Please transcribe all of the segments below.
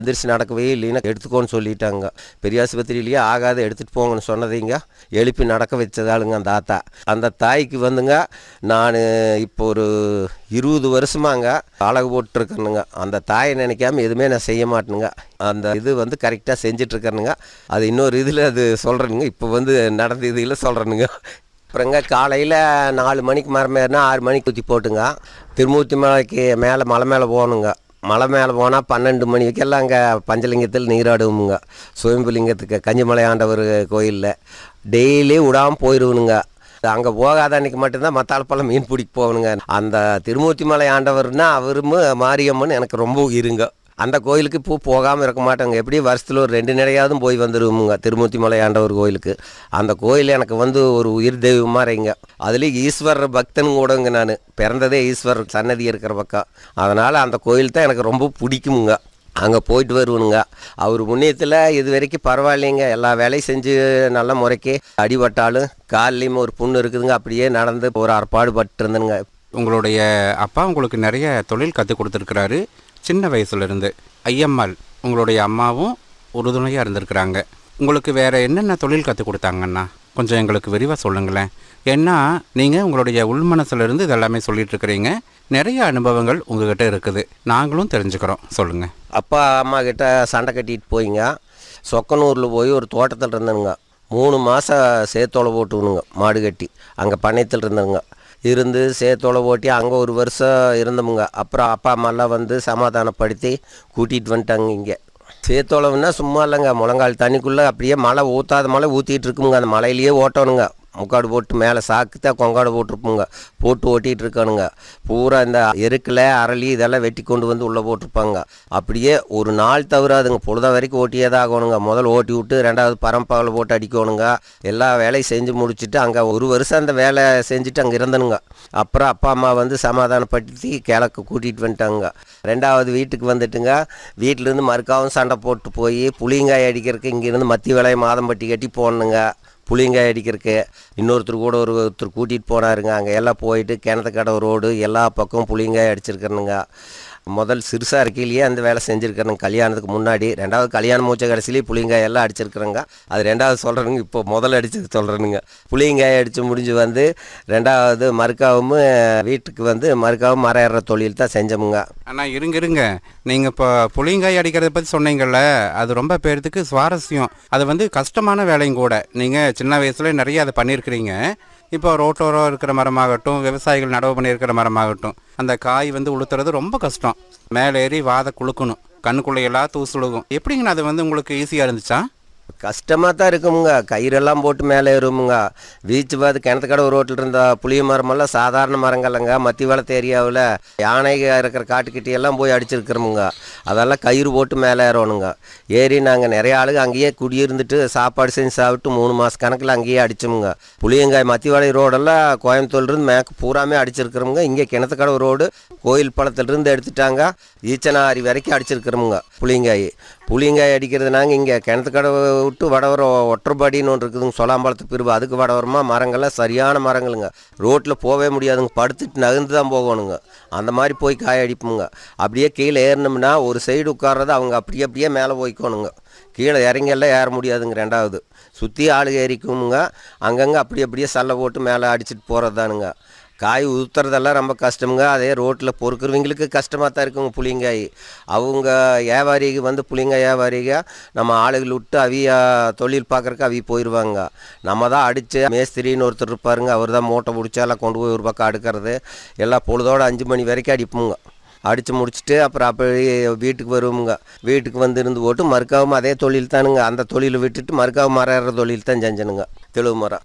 எந்திரிச்சு நடக்கவே இல்லைன்னா எடுத்துக்கோன்னு சொல்லிட்டாங்க பெரிய ஆஸ்பத்திரியிலேயே ஆகாத எடுத்துகிட்டு போங்கன்னு சொன்னதைங்க எழுப்பி நடக்க வச்சதாளுங்க அந்த தாத்தா அந்த தாய்க்கு வந்துங்க நான் இப்போ ஒரு இருபது வருஷமாங்க அழகு போட்டுருக்கேனுங்க அந்த தாயை நினைக்காம எதுவுமே நான் செய்ய மாட்டேனுங்க அந்த இது வந்து கரெக்டாக செஞ்சிட்ருக்கேனுங்க அது இன்னொரு இதில் அது சொல்கிறேனுங்க இப்போ வந்து நடந்த இதில் சொல்கிறேனுங்க அப்புறங்க காலையில் நாலு மணிக்கு மரமேறினா ஆறு மணிக்கு ஊற்றி போட்டுங்க திருமூர்த்தி மலைக்கு மேலே மலை மேலே போகணுங்க மலை மேலே போனால் பன்னெண்டு மணி வரைக்கெல்லாம் அங்கே பஞ்சலிங்கத்தில் நீராடுவோமுங்க சுயம்புலிங்கத்துக்கு கஞ்சிமலை ஆண்டவர் கோயிலில் டெய்லி விடாமல் போயிடுவனுங்க அங்கே போகாத அன்னைக்கு மட்டும்தான் மத்தாளப்பழம் மீன் பிடிக்க போகணுங்க அந்த திருமூர்த்தி மலை ஆண்டவர்னா அவரும் மாரியம்மன் எனக்கு ரொம்ப இருங்க அந்த கோயிலுக்கு பூ போகாமல் இருக்க மாட்டாங்க எப்படி வருஷத்தில் ஒரு ரெண்டு நிலையாவது போய் வந்துடுவோமுங்க திருமூர்த்தி மலை ஆண்டவர் கோயிலுக்கு அந்த கோயில் எனக்கு வந்து ஒரு உயிர் தெய்வமாக இருங்க அதுலேயும் ஈஸ்வரர் பக்தனும் கூடங்க நான் பிறந்ததே ஈஸ்வரர் சன்னதி இருக்கிற பக்கம் அதனால் அந்த கோயில் தான் எனக்கு ரொம்ப பிடிக்குமுங்க அங்கே போயிட்டு வருவனுங்க அவர் புண்ணியத்தில் இது வரைக்கும் பரவாயில்லைங்க எல்லா வேலையும் செஞ்சு நல்ல முறைக்கு அடிபட்டாலும் கால்லையும் ஒரு புண்ணு இருக்குதுங்க அப்படியே நடந்து ஒரு அற்பாடு பட்டு இருந்தனுங்க உங்களுடைய அப்பா உங்களுக்கு நிறைய தொழில் கற்றுக் கொடுத்துருக்கிறாரு சின்ன வயசுலேருந்து ஐயம்மாள் உங்களுடைய அம்மாவும் உறுதுணையாக இருந்திருக்கிறாங்க உங்களுக்கு வேறு என்னென்ன தொழில் கற்றுக் கொடுத்தாங்கண்ணா கொஞ்சம் எங்களுக்கு விரிவாக சொல்லுங்களேன் ஏன்னா நீங்கள் உங்களுடைய உள்மனசுலேருந்து இதெல்லாமே சொல்லிட்டு இருக்கிறீங்க நிறைய அனுபவங்கள் உங்ககிட்ட இருக்குது நாங்களும் தெரிஞ்சுக்கிறோம் சொல்லுங்கள் அப்பா அம்மா கிட்ட சண்டை கட்டிட்டு போயிங்க சொக்கனூரில் போய் ஒரு தோட்டத்தில் இருந்தனுங்க மூணு மாதம் சேத்தோலை போட்டுக்கணுங்க மாடு கட்டி அங்கே பண்ணையத்தில் இருந்தனுங்க இருந்து சேத்தோலை ஓட்டி அங்கே ஒரு வருஷம் இருந்தோமுங்க அப்புறம் அப்பா அம்மாலாம் வந்து சமாதானப்படுத்தி கூட்டிகிட்டு வந்துட்டாங்க இங்கே சேத்தோளம்னா சும்மா இல்லைங்க முழங்கால் தண்ணிக்குள்ளே அப்படியே மழை ஊற்றாத மழை ஊற்றிட்டு இருக்குங்க அந்த மலையிலேயே ஓட்டணுங்க முக்காடு போட்டு மேலே சாக்கு தான் கொங்காடு போட்டிருப்போங்க போட்டு ஓட்டிகிட்டு இருக்கானுங்க பூரா இந்த எருக்கில் அரளி இதெல்லாம் வெட்டி கொண்டு வந்து உள்ளே போட்டிருப்பாங்க அப்படியே ஒரு நாள் தவறாதுங்க பொழுத வரைக்கும் ஓட்டியே தான் ஆகணுங்க முதல்ல ஓட்டி விட்டு ரெண்டாவது பரம்பகலை போட்டு அடிக்கணுங்க எல்லா வேலையும் செஞ்சு முடிச்சுட்டு அங்கே ஒரு வருஷம் அந்த வேலை செஞ்சுட்டு அங்கே இருந்தனுங்க அப்புறம் அப்பா அம்மா வந்து சமாதானப்படுத்தி கிழக்கு கூட்டிகிட்டு வந்துட்டாங்க ரெண்டாவது வீட்டுக்கு வந்துட்டுங்க வீட்டிலேருந்து மறுக்காவும் சண்டை போட்டு போய் புளியங்காய் அடிக்கிறதுக்கு இங்கேருந்து மத்தி வேலையை மாதம்பட்டி கட்டி போடணுங்க புளியங்காய் அடிக்கிறதுக்கு இன்னொருத்தர் கூட ஒரு ஒருத்தர் கூட்டிகிட்டு போனாருங்க அங்கே எல்லாம் போயிட்டு கிணத்து கடை ரோடு எல்லா பக்கமும் புளியங்காய் அடிச்சிருக்கிறனுங்க முதல் சிறுசாக இருக்கையிலேயே அந்த வேலை செஞ்சுருக்கிறேங்க கல்யாணத்துக்கு முன்னாடி ரெண்டாவது கல்யாணம் மூச்ச கடைசிலேயே புளியங்காய் எல்லாம் அடிச்சிருக்கிறேங்க அது ரெண்டாவது சொல்கிறேனுங்க இப்போ முதல்ல அடிச்சது சொல்கிறேனுங்க புளியங்காய் அடித்து முடிஞ்சு வந்து ரெண்டாவது மறுக்காவும் வீட்டுக்கு வந்து மறுக்காவும் மரம் ஏறுற தொழில் தான் செஞ்சோமுங்க அண்ணா இருங்க இருங்க நீங்கள் இப்போ புளியங்காய் அடிக்கிறத பற்றி சொன்னீங்கல்ல அது ரொம்ப பேர்த்துக்கு சுவாரஸ்யம் அது வந்து கஷ்டமான வேலையும் கூட நீங்கள் சின்ன வயசுல நிறைய அதை பண்ணியிருக்கிறீங்க இப்போ ரோட்டோரம் இருக்கிற மரமாகட்டும் விவசாயிகள் நடவு பண்ணியிருக்கிற மரமாகட்டும் அந்த காய் வந்து உளுத்துறது ரொம்ப கஷ்டம் மேலே ஏறி வாதை குளுக்கணும் கண்ணுக்குள்ளே எல்லாம் தூசுழுகும் எப்படிங்கண்ணா அது வந்து உங்களுக்கு ஈஸியாக இருந்துச்சா கஷ்டமாக தான் இருக்குமுங்க கயிறெல்லாம் போட்டு மேலே ஏறுமுங்க வீச்சு பார்த்து கிணத்துக்கடை ரோட்டில் இருந்த புளிய மரமெல்லாம் சாதாரண மரங்கள்லங்க மத்தி வளர்த்த ஏரியாவில் யானைக இருக்கிற காட்டுக்கிட்ட எல்லாம் போய் அடிச்சிருக்கிறோமுங்க அதெல்லாம் கயிறு போட்டு மேலே ஏறணுங்க ஏறி நாங்கள் நிறைய ஆளுங்க அங்கேயே குடியிருந்துட்டு சாப்பாடு செஞ்சு சாப்பிட்டு மூணு மாத கணக்கில் அங்கேயே அடிச்சோமுங்க புளியங்காய் மத்திவாளை ரோடெல்லாம் கோயம்புத்தூர்லேருந்து மேற்கு பூராமே அடிச்சிருக்கிறோமுங்க இங்கே கிணத்துக்கடை ரோடு கோயில் பழத்துலேருந்து எடுத்துட்டாங்க ஈச்சனாரி வரைக்கும் அடிச்சிருக்கிறோமுங்க புளியங்காய் புளியங்காய் அடிக்கிறது நாங்கள் இங்கே கிணத்துக்கடை விட்டு வடவரம் ஒற்றப்பாடின்னு ஒன்று இருக்குதுங்க சொலாம்பழத்து பிரிவு அதுக்கு வடவரமாக மரங்கள்லாம் சரியான மரங்களுங்க ரோட்டில் போகவே முடியாதுங்க படுத்துட்டு நகர்ந்து தான் போகணுங்க அந்த மாதிரி போய் காய அடிப்போங்க அப்படியே கீழே ஏறினோம்னா ஒரு சைடு உட்கார்றது அவங்க அப்படியே அப்படியே மேலே போய்க்கோணுங்க கீழே இறங்கெல்லாம் ஏற முடியாதுங்க ரெண்டாவது சுற்றி ஆளு ஏறிக்குமுங்க அங்கங்கே அப்படி அப்படியே சல்லை போட்டு மேலே அடிச்சிட்டு போகிறது தானுங்க காய் உதுத்துறதெல்லாம் ரொம்ப கஷ்டமுங்க அதே ரோட்டில் பொறுக்கிறவங்களுக்கு கஷ்டமாக தான் இருக்குங்க புளியங்காய் அவங்க வியாபாரிக்கு வந்து புளியங்காய் வியாபாரிக நம்ம ஆளுகள் விட்டு அவிய தொழில் பார்க்குறக்கு அவிய போயிடுவாங்க நம்ம தான் அடித்து மேஸ்திரின்னு ஒருத்தர் இருப்பாருங்க அவர் தான் மூட்டை பிடிச்சி எல்லாம் கொண்டு போய் ஒரு பக்கம் அடுக்கிறது எல்லாம் பொழுதோடு அஞ்சு மணி வரைக்கும் அடிப்போங்க அடித்து முடிச்சுட்டு அப்புறம் அப்படியே வீட்டுக்கு வருவோமுங்க வீட்டுக்கு வந்து இருந்து போட்டு மறுக்காவும் அதே தொழில் தானுங்க அந்த தொழிலை விட்டுட்டு மறுக்காவும் மரம் ஏறுற தொழில் தான் செஞ்சனுங்க தெளிவு மரம்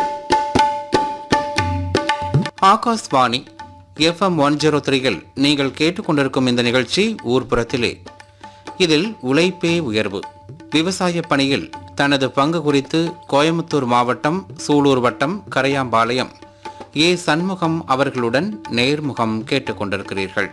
ஆகாஷ்வாணி எஃப்எம் ஒன் ஜீரோ த்ரீயில் நீங்கள் கேட்டுக்கொண்டிருக்கும் இந்த நிகழ்ச்சி ஊர்ப்புறத்திலே இதில் உழைப்பே உயர்வு விவசாய பணியில் தனது பங்கு குறித்து கோயம்புத்தூர் மாவட்டம் சூலூர் வட்டம் கரையாம்பாளையம் ஏ சண்முகம் அவர்களுடன் நேர்முகம் கேட்டுக்கொண்டிருக்கிறீர்கள்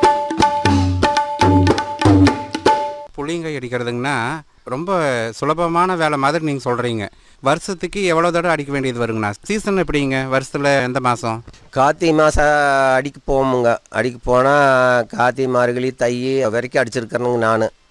புளியங்காய் அடிக்கிறதுங்கன்னா ரொம்ப சுலபமான வேலை மாதிரி நீங்கள் சொல்கிறீங்க வருஷத்துக்கு எவ்வளோ தடவை அடிக்க வேண்டியது வருங்கண்ணா சீசன் எப்படிங்க வருஷத்தில் எந்த மாதம் கார்த்திகை மாதம் அடிக்க போவோமுங்க அடிக்க போனால் கார்த்திகை மார்கழி தை வரைக்கும் அடிச்சிருக்கிறேனுங்க நான்